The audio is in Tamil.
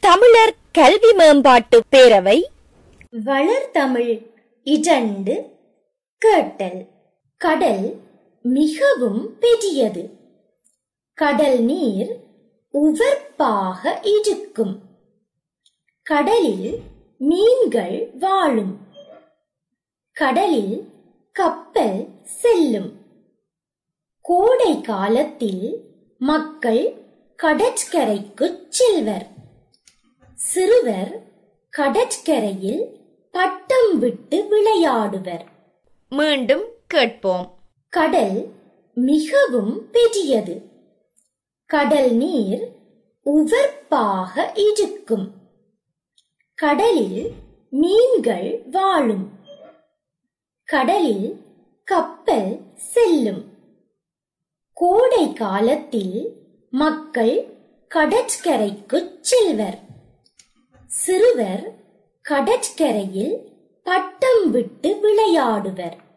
தமிழர் கல்வி மேம்பாட்டு பேரவை வளர்தமிழ் இரண்டு கேட்டல் கடல் மிகவும் பெரியது கடல் நீர் உவர்ப்பாக இருக்கும் கடலில் மீன்கள் வாழும் கடலில் கப்பல் செல்லும் கோடை காலத்தில் மக்கள் கடற்கரைக்குச் செல்வர் சிறுவர் கடற்கரையில் பட்டம் விட்டு விளையாடுவர் மீண்டும் கேட்போம் கடல் மிகவும் பெரியது கடல் நீர் உவர்ப்பாக இருக்கும் கடலில் மீன்கள் வாழும் கடலில் கப்பல் செல்லும் கோடை காலத்தில் மக்கள் கடற்கரைக்குச் செல்வர் சிறுவர் கடற்கரையில் பட்டம் விட்டு விளையாடுவர்